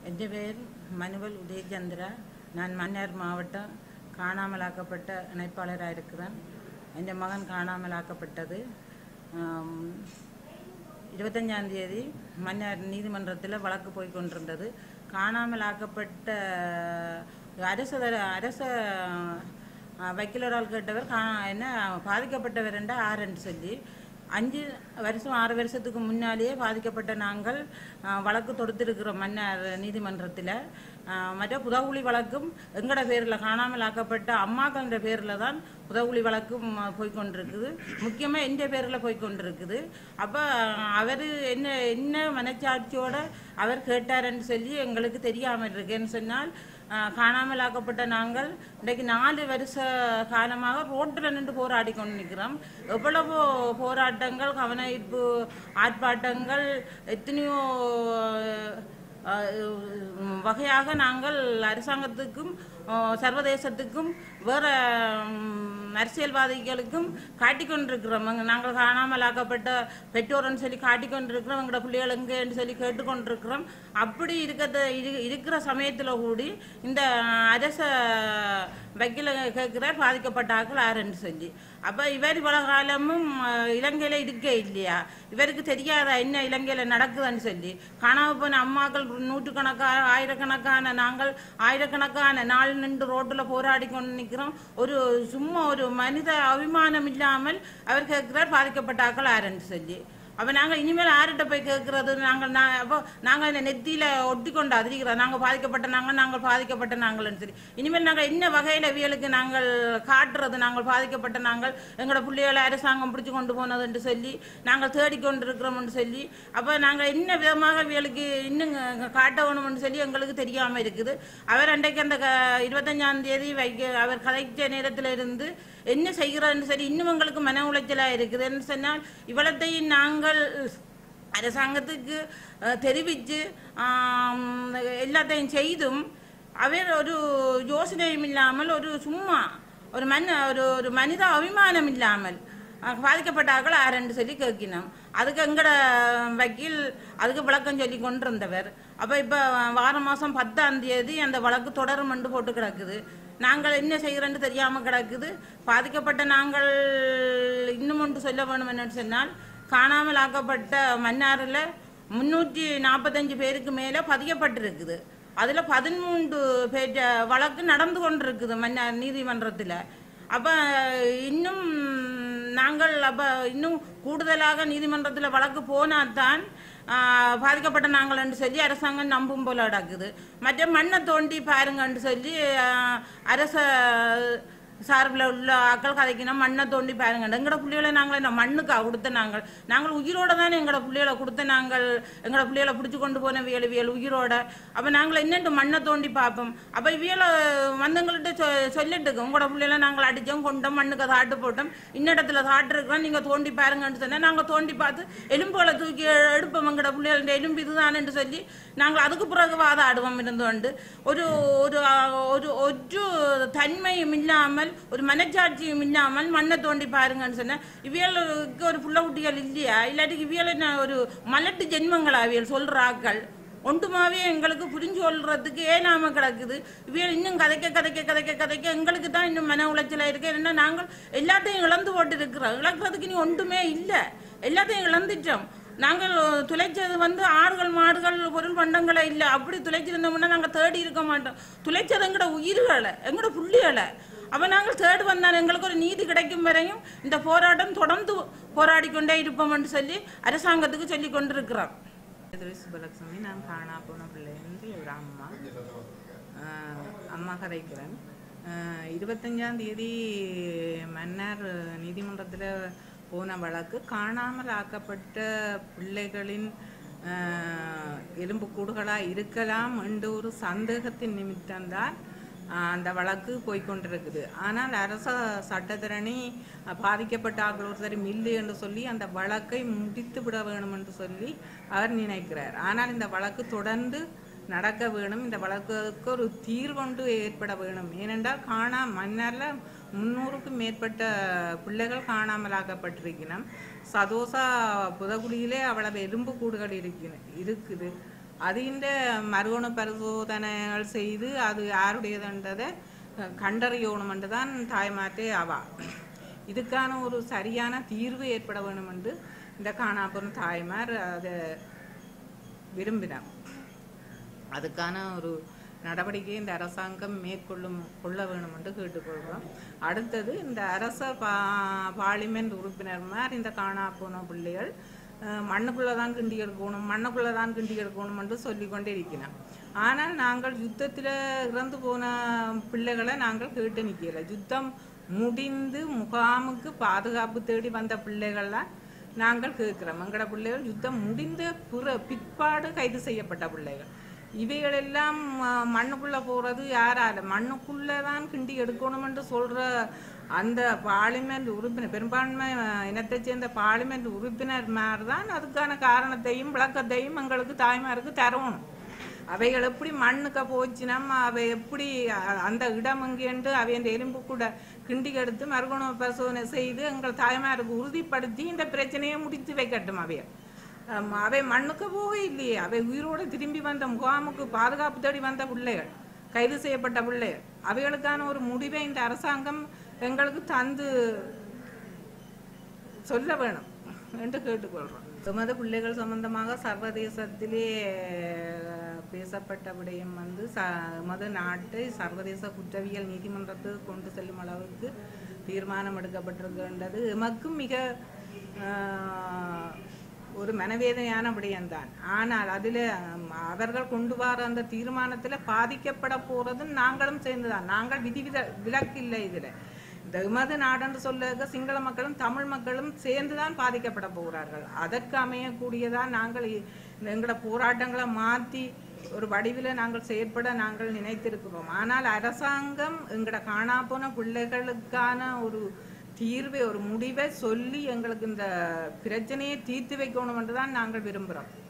എൻ്റെ പേര് മനുവൽ ഉദയചന്ദ്ര நான் மன்னார் மாவட்டம் காணாமலாக்கப்பட்ட இணைப்பாளராக இருக்கிறேன் എൻ്റെ மகன் காணாமலாக்கப்பட்டது ஆம், இருபத்தஞ்சாம் தேதி மன்னார் நீதிமன்றத்தில் வழக்கு போய் கொண்டிருந்தது காணாமலாக்கப்பட்ட அரச தர- அரச அஹ், வக்கீலரால் கேட்டவர் கா என்ன பாதிக்கப்பட்டவர் என்ற ஆறுன்னு சொல்லி அஞ்சு வருஷம் ஆறு வருஷத்துக்கு முன்னாலேயே பாதிக்கப்பட்ட நாங்கள் அஹ், வழக்கு தொடுத்திருக்கிறோம் மன்னார் நீதிமன்றத்தில் மற்ற புதகுழி வழக்கும் எங்கட பேரில் காணாமல் ஆக்கப்பட்ட அம்மாக்கள்ன்ற பேரில் தான் புதகுழி வழக்கும் அஹ், போய் கொண்டிருக்குது முக்கியமாக எந்த பேரில் போய் கொண்டிருக்குது அப்போ அவர் என்ன என்ன மனச்சாட்சியோட அவர் கேட்டாருன்னு சொல்லி எங்களுக்கு தெரியாமல் இருக்கேன்னு சொன்னால் அஹ், காணாமல் ஆக்கப்பட்ட நாங்கள் இன்றைக்கு நாலு வருஷ காலமாக ரோட்டில் நின்று போராடி கொண்டு நிற்கிறோம் எவ்வளவோ போராட்டங்கள் கவன ஈர்ப்பு ஆர்ப்பாட்டங்கள் எத்தனையோ அஹ், வகையாக நாங்கள் அரசாங்கத்துக்கும் அஹ், சர்வதேசத்துக்கும் வேற ம், அரசியல்வாதிகளுக்கும் காட்டிக்கொண்டிருக்கிறோம் எங்க- நாங்கள் காணாமல் ஆக்கப்பட்ட பெற்றோர்னு சொல்லி காட்டிக்கொண்டிருக்கிறோம் எங்களோட பிள்ளைகள் எங்கேன்னு சொல்லி கேட்டுக்கொண்டிருக்கிறோம் அப்படி இருக்கிற இரு- இருக்கிற சமயத்தில் கூடி இந்த அரச வக்கீல கேட்கிறார் பாதிக்கப்பட்ட ஆக்கள் ஆறுன்னு சொல்லி அப்போ இவர் இவ்வளவு காலமும் அஹ், இலங்கையில இருக்க இல்லையா இவருக்கு தெரியாதா என்ன இலங்கையில நடக்குதுன்னு சொல்லி காணாம போன அம்மாக்கள் நூற்றுக்கணக்கான ஆயிரக்கணக்கான நாங்கள் ஆயிரக்கணக்கான நாள் நின்று ரோட்டில் போராடி கொண்டு நிற்கிறோம் ஒரு சும்மா ஒரு மனித அபிமானம் இல்லாமல் அவர் கேட்கிறார் பாதிக்கப்பட்ட ஆக்கள் ஆறுன்னு சொல்லி அப்போ நாங்கள் இனிமேல் யார்கிட்ட போய் கேட்கறது நாங்கள் நான் அப்போ நாங்கள் இந்த நெத்தியில் ஒட்டி கொண்டு அதிரிக்கிறோம் நாங்கள் பாதிக்கப்பட்ட நாங்கள் நாங்கள் பாதிக்கப்பட்ட நாங்கள்னு சொல்லி இனிமேல் நாங்கள் என்ன வகையில் வியலுக்கு நாங்கள் காட்டுறது நாங்கள் பாதிக்கப்பட்ட நாங்கள் எங்களோட பிள்ளைகளை அரசாங்கம் பிடிச்சி கொண்டு போனதுன்னு சொல்லி நாங்கள் தேடிக்கொண்டிருக்கிறோம்னு சொல்லி அப்போ நாங்கள் என்ன விதமாக வியலுக்கு இன்னும் க- காட்ட வேணும்னு சொல்லி எங்களுக்கு தெரியாமல் இருக்குது அவர் அன்றைக்கு அந்த க இருபத்தஞ்சாம் தேதி வைக்க அவர் கதைச்ச நேரத்தில் இருந்து என்ன செய்கிறோன்னு சொல்லி இன்னும் எங்களுக்கு மன உளைச்சலாக இருக்குதுன்னு சொன்னால் இவ்வளத்தையும் நாங்கள் அரசாங்கத்துக்கு அஹ், தெரிவித்து ஆம், எல்லாத்தையும் செய்தும் அவர் ஒரு யோசனையும் இல்லாமல் ஒரு சும்மா ஒரு மன ஒரு ஒரு மனித அபிமானம் இல்லாமல் அஹ், பாதிக்கப்பட்டார்கள் ஆரண்டு சொல்லி கேட்கினோம் அதுக்கு எங்கட வக்கீல் அதுக்கு விளக்கம் சொல்லி கொண்டிருந்தவர் அப்போ இப்போ வார மாதம் பத்தாம் தேதி அந்த வழக்கு தொடரும் என்று போட்டு கிடக்குது நாங்கள் என்ன செய்கிறோன்னு தெரியாமல் கிடக்குது பாதிக்கப்பட்ட நாங்கள் இன்னும் ஒன்று சொல்ல வேணும் என்னன்னு சொன்னால் காணாமல் ஆக்கப்பட்ட மன்னாரில் முன்னூற்றி நாற்பத்தஞ்சு பேருக்கு மேலே பதியப்பட்டிருக்குது அதில் பதிமூன்று பேர் வழக்கு நடந்து கொண்டிருக்குது மன்னார் நீதிமன்றத்தில் அப்போ இன்னும் நாங்கள் அப்போ இன்னும் கூடுதலாக நீதிமன்றத்தில் வழக்கு போனாதான் ஆஹ், பாதிக்கப்பட்ட நாங்கள்னு சொல்லி அரசாங்கம் நம்பும் போல நடக்குது மற்ற மண்ணை தோண்டி பாருங்கன்னு சொல்லி ஆஹ், அரச சார்பில் உள்ள ஆக்கள் கதைக்கணும் மண்ணை தோண்டி பாருங்க எங்களோட பிள்ளைகளை நாங்கள் என்ன மண்ணுக்கா கொடுத்த நாங்கள் நாங்கள் உயிரோட தானே எங்களோட பிள்ளைகளை கொடுத்த நாங்கள் எங்களோட பிள்ளைகளை பிடிச்சி கொண்டு போன வியல் வியல் உயிரோட அப்போ நாங்கள் என்னட்டு மண்ணை தோண்டி பார்ப்போம் அப்போ இவியலை வந்தவங்கள்ட்ட சொ சொல்லிட்டுக்கு உங்களோட பிள்ளைகளை நாங்கள் அடித்தோம் கொண்டோம் மண்ணுக்கு தாட்டு போட்டோம் இன்னிடத்துல தாட்டு இருக்கிறோம் நீங்கள் தோண்டி பாருங்கன்னு சொன்னால் நாங்கள் தோண்டி பார்த்து எலும்புகளை தூக்கி எடுப்போம் எங்களோட பிள்ளைகளோட எலும்பு இதுதானேன்னு சொல்லி நாங்கள் அதுக்கு பிறகு வாதாடுவோம் இருந்தோண்டு ஒரு ஒரு ஒரு ஒரு தன்மையும் இல்லாமல் ஒரு மனச்சாட்சியும் இல்லாமல் மண்ணை தோண்டி பாருங்கன்னு சொன்னேன் இவியலுக்கு ஒரு புள்ள குட்டிகள் இல்லையா இல்லாட்டி இவியல் என்ன ஒரு மலட்டு ஜென்மங்களா அவியல் சொல்ற ஆக்கள் ஒன்றுமாவே எங்களுக்கு புரிஞ்சு கொள்றதுக்கு ஏனாம கிடக்குது இவியல் இன்னும் கதைக்க கதைக்க கதைக்க கதைக்க எங்களுக்கு தான் இன்னும் மன உளைச்சலா இருக்கு என்ன நாங்கள் எல்லாத்தையும் இழந்து போட்டு இருக்கிறோம் இழக்கிறதுக்கு நீ ஒன்றுமே இல்லை எல்லாத்தையும் இழந்துட்டோம் நாங்கள் துளைச்சது வந்து ஆடுகள் மாடுகள் பொருள் பண்டங்களே இல்லை அப்படி துளைச்சிருந்தோம்னா நாங்கள் தேடி இருக்க மாட்டோம் துளைச்சது எங்களோட உயிர்களை எங்களோட புள்ளிகளை அப்போ நாங்கள் தேடி வந்தால் எங்களுக்கு ஒரு நீதி கிடைக்கும் வரையும் இந்த போராட்டம் தொடர்ந்து போராடி கொண்டே இருப்போம்னு சொல்லி அரசாங்கத்துக்கு சொல்லி கொண்டிருக்கிறோம் எதிரி சுபலட்சுமி நான் காணா போன பிள்ளைந்து ஒரு அம்மா ஆஹ் அம்மா கதைக்கிறேன் ஆஹ் இருபத்தஞ்சாம் தேதி மன்னார் நீதிமன்றத்தில் போன வழக்கு காணாமல் ஆக்கப்பட்ட பிள்ளைகளின் ஆஹ் எலும்புக்கூடுகளாக இருக்கலாம் என்ற ஒரு சந்தேகத்தின் நிமித்தம்தான் ஆஹ் அந்த வழக்கு போய்க்கொண்டிருக்குது ஆனால் அரச சட்டத்திரணி அஹ், பாதிக்கப்பட்ட ஆக்கள் ஒருத்தரும் இல்லை என்று சொல்லி அந்த வழக்கை முடித்து விட வேணும் என்று சொல்லி அவர் நினைக்கிறார் ஆனால் இந்த வழக்கு தொடர்ந்து நடக்க வேணும் இந்த வழக்குக்கு ஒரு தீர்வொன்று ஏற்பட வேணும் ஏனென்றால் காணா மன்னரில் முன்னூறுக்கும் மேற்பட்ட பிள்ளைகள் காணாமலாக்கப்பட்டிருக்கணும் சதோசா புதகுடியிலே அவ்வளவு எலும்பு கூடுகள் இருக்கிற இருக்குது അതിൻ്റെ മറുകണ പരിശോധനകൾ ചെയ്ത് അത് யாருடையதுன்றதை கண்டறியணுமென்று தான் தாய்மாற்றே அவா இதுக்கான ஒரு சரியான தீர்வு ஏற்பட வேணுமென்று இந்த காணாப்போன தாய்மார் அதை விரும்பினார் அதுக்கான ஒரு நடவடிக்கை இந்த அரசாங்கம் மேற்கொள்ளும் கொள்ள வேணும் என்று கேட்டுக்கொள்கிறோம் அடுத்தது இந்த அரச பா பார்லிமெண்ட் உறுப்பினர்மார் இந்த காணா போன பிள்ளைகள் அஹ், மண்ணுக்குள்ள தான் கிண்டி எடுக்கணும் மண்ணுக்குள்ள தான் கிண்டி எடுக்கணும் என்று சொல்லிக்கொண்டே இருக்கிறோம் ஆனால் நாங்கள் யுத்தத்தில் இறந்து போன பிள்ளைகளை நாங்கள் கேட்டு நிற்கல யுத்தம் முடிந்து முகாமுக்கு பாதுகாப்பு தேடி வந்த பிள்ளைகள்லாம் நாங்கள் கேட்கிறோம் எங்கட பிள்ளைகள் யுத்தம் முடிந்த பிற பிற்பாடு கைது செய்யப்பட்ட பிள்ளைகள் இவைகள் எல்லாம் அஹ், மண்ணுக்குள்ள போறது யாரால மண்ணுக்குள்ள தான் கிண்டி எடுக்கணும் என்று சொல்ற அந்த பார்லிமெண்ட் உறுப்பினர் பெரும்பான்மை அஹ், இனத்தைச் சேர்ந்த பார்லிமெண்ட் உறுப்பினர்மார் தான் அதுக்கான காரணத்தையும் விளக்கத்தையும் எங்களுக்கு தாய்மாருக்கு தரணும் அவைகள் எப்படி மண்ணுக்க போச்சுனம் அவை எப்படி அ- அந்த இடம் எங்கேண்டு அவை அந்த எலும்பு கூட கிண்டி எடுத்து மறுகுண பரிசோதனை செய்து எங்கள் தாய்மாருக்கு உறுதிப்படுத்தி இந்த பிரச்சனையை முடித்து வைக்கட்டும் அவைய ஆம், அவை மண்ணுக்கு போக இல்லையே அவை உயிரோடு திரும்பி வந்த முகாமுக்கு பாதுகாப்பு தேடி வந்த பிள்ளைகள் கைது செய்யப்பட்ட பிள்ளைகள் அவைகளுக்கான ஒரு முடிவை இந்த அரசாங்கம் எங்களுக்கு தந்து சொல்ல வேணும் என்று கேட்டுக்கொள்கிறோம் எமது பிள்ளைகள் சம்பந்தமாக சர்வதேசத்திலே அஹ், பேசப்பட்ட விடயம் வந்து ச எமது நாட்டை சர்வதேச குற்றவியல் நீதிமன்றத்துக்கு கொண்டு செல்லும் அளவுக்கு தீர்மானம் எடுக்கப்பட்டிருக்கின்றது எமக்கும் மிக அஹ், ஒரு மனவேதனையான விடயம்தான் ஆனால் அதில் அவர்கள் கொண்டு வர அந்த தீர்மானத்தில் பாதிக்கப்பட போறதும் நாங்களும் சேர்ந்துதான் நாங்கள் விதிவித விலக்கு இல்லை இதில் இந்த எமது நாடென்று சொல்ல சிங்கள மக்களும் தமிழ் மக்களும் சேர்ந்துதான் பாதிக்கப்பட போகிறார்கள் அதற்கு அமையக்கூடியதான் நாங்கள் இ- இந்த எங்களோட போராட்டங்களை மாற்றி ஒரு வடிவில் நாங்கள் செயற்பட நாங்கள் நினைத்திருக்கிறோம் ஆனால் அரசாங்கம் எங்களோட காணாப்போன பிள்ளைகளுக்கான ஒரு தீர்வை ஒரு முடிவை சொல்லி எங்களுக்கு இந்த பிரச்சனையை தீர்த்து வைக்கணும் என்று தான் நாங்கள் விரும்புகிறோம்